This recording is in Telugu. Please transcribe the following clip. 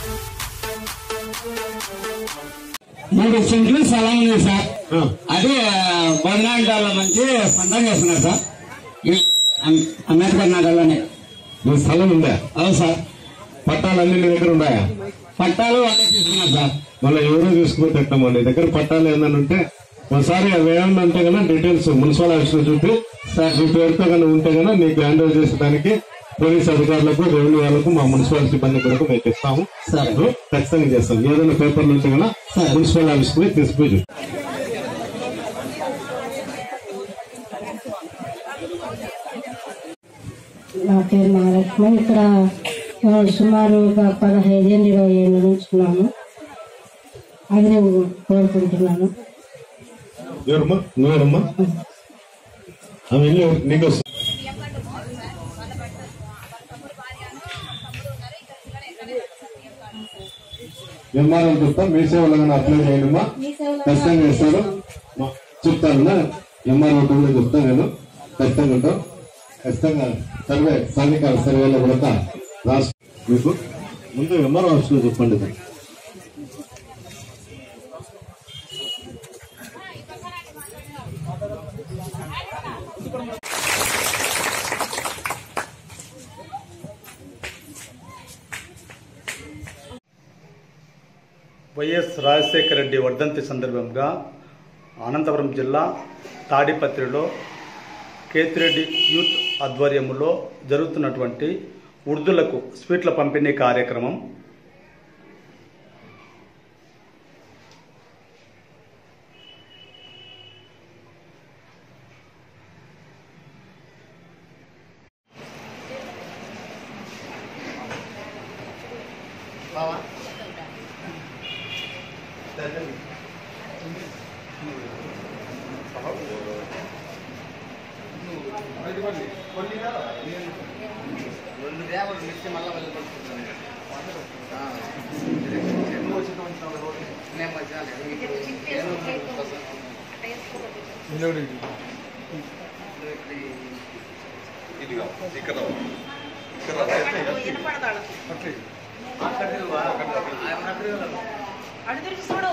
మూడు సెంట్లు స్థలం ఉంది సార్ ఆ, అది బొందాంటాల నుంచి పంటం చేస్తున్నారు సార్ ఈ అం- అంబేద్కర్ నగర్లోనే నీ స్థలం ఉందా అవును సార్ పట్టాలన్నీ నీ దగ్గర ఉన్నాయా పట్టాలు వాళ్ళే తీసుకున్నారు సార్ మళ్ళీ ఎవరో తీసుకుంటే ఎట్టమ్మా నీ దగ్గర పట్టాలు ఏమన్నా ఉంటే ఒకసారి అవి ఏమన్నా ఉంటే కన్నా డీటెయిల్స్ మున్సిపల్ ఆఫీస్ చూపి సార్ నీ పేరుతో కన్నా ఉంటే కన్నా నీకు హ్యాండ్ ఓవర్ చేసేదానికి పోలీస్ అధికారులకు రెవెన్యూ వాళ్ళకు మా మున్సిపల్ సిబ్బంది కొరకు మేము ఇస్తాము సరే ఖచ్చితంగా చేస్తాం ఏదైనా పేపర్లు ఉంటే కన్నా సరే. మున్సిపల్ ఆఫీస్ పోయి తీసుకుపోయి చూపి. నా పేరు మహాలక్ష్మి ఇక్కడ ఆ, సుమారు ఒక పదహైదు ఏళ్ళు ఇరవై ఏళ్ళ నుంచి ఉన్నాము అది నేను కోరుకుంటున్నాను ఎవరమ్మా నువ్వేనమ్మా ఆమె ఇల్లు నీకు వస్తుంది. నిర్మాణం చూస్తాం మీ సేవలు కానీ అప్లై చేయండిమ్మా ఖచ్చితంగా ఇస్తారు మా- చెప్తాను ఎంఆర్ఓ కూడా చెప్తాను నేను ఖచ్చితంగా ఉంటాం ఖచ్చితంగా సర్వే సాధికార సర్వేలో కూడా రాష్ట్ర మీకు ముందు ఎంఆర్ఓ ఆఫీస్లో చెప్పండి ఇది. వైఎస్ రాజశేఖర రెడ్డి వర్ధంతి సందర్భంగా అనంతపురం జిల్లా తాడిపత్రిలో కేతిరెడ్డి యూత్ ఆధ్వర్యంలో జరుగుతున్నటువంటి వృద్ధులకు స్వీట్ల పంపిణీ కార్యక్రమం అడు తిరిగి చూడు